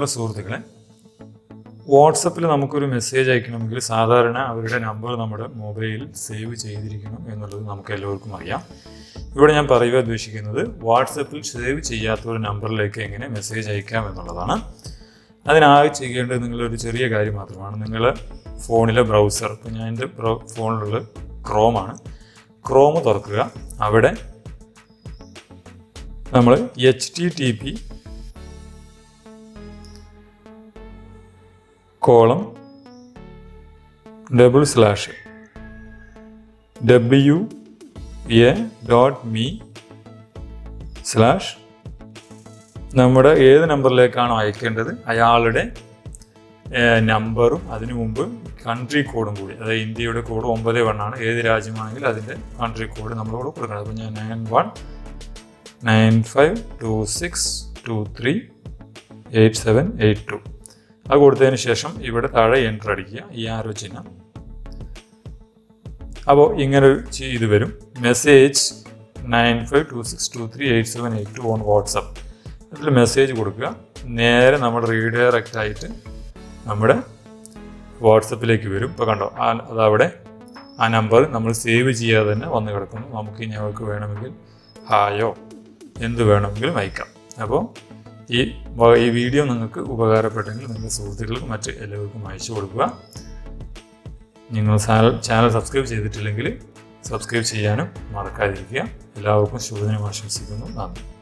പ്രിയമുള്ള സുഹൃത്തുക്കളെ വാട്സപ്പിൽ നമുക്കൊരു മെസ്സേജ് അയക്കണമെങ്കിൽ സാധാരണ അവരുടെ നമ്പർ നമ്മുടെ മൊബൈലിൽ സേവ് ചെയ്തിരിക്കണം എന്നുള്ളത് നമുക്ക് എല്ലാവർക്കും അറിയാം ഇവിടെ ഞാൻ പറയുക ഉദ്ദേശിക്കുന്നത് വാട്സപ്പിൽ സേവ് ചെയ്യാത്ത ഒരു നമ്പറിലേക്ക് എങ്ങനെ മെസ്സേജ് അയക്കാം എന്നുള്ളതാണ് അതിനായി ചെയ്യേണ്ടത് നിങ്ങളൊരു ചെറിയ കാര്യം മാത്രമാണ് നിങ്ങൾ ഫോണിലെ ബ്രൗസർ ഇപ്പം ഞാൻ എൻ്റെ ബ്രൗ ഫോണിലുള്ള ക്രോമാണ് ക്രോം തുറക്കുക അവിടെ നമ്മൾ H T T P colon double slash W A dot me slash നമ്മുടെ ഏത് നമ്പറിലേക്കാണോ അയക്കേണ്ടത് അയാളുടെ നമ്പറും അതിനു മുമ്പ് കൺട്രി കോഡും കൂടി അതായത് ഇന്ത്യയുടെ കോഡ് ഒമ്പത് വണ്ണാണ് ഏത് രാജ്യമാണെങ്കിൽ അതിൻ്റെ കൺട്രി കോഡ് നമ്മളോട് കൊടുക്കണം അപ്പോൾ ഞാൻ nine one nine five two six two three eight seven eight two അത് കൊടുത്തതിന് ശേഷം ഇവിടെ താഴെ എൻ്റർ അടിക്കുക ഈ ആരോ ചിഹ്നം അപ്പോൾ ഇങ്ങനെ ഒരു ചി- ഇത് വരും message nine five two six two three eight seven eight two on WhatsApp അതിൽ മെസ്സേജ് കൊടുക്കുക നേരെ നമ്മൾ റീഡയറക്റ്റ് ആയിട്ട് നമ്മുടെ വാട്സപ്പിലേക്ക് വരും ഇപ്പോൾ കണ്ടോ ആ അതവിടെ ആ നമ്പർ നമ്മൾ സേവ് ചെയ്യാതെ തന്നെ വന്ന് കിടക്കുന്നു നമുക്ക് ഇനി അവർക്ക് വേണമെങ്കിൽ ഹായോ എന്ത് വേണമെങ്കിലും അയക്കാം അപ്പോൾ ഈ വ- ഈ വീഡിയോ നിങ്ങൾക്ക് ഉപകാരപ്പെട്ടെങ്കിൽ നിങ്ങളുടെ സുഹൃത്തുക്കൾക്ക് മറ്റ് എല്ലാവർക്കും അയച്ചു കൊടുക്കുക നിങ്ങൾ ചാനൽ ചാനൽ സബ്സ്ക്രൈബ് ചെയ്തിട്ടില്ലെങ്കിൽ സബ്സ്ക്രൈബ് ചെയ്യാനും മറക്കാതിരിക്കുക എല്ലാവർക്കും ശുഭദിനം ആശംസിക്കുന്നു നന്ദി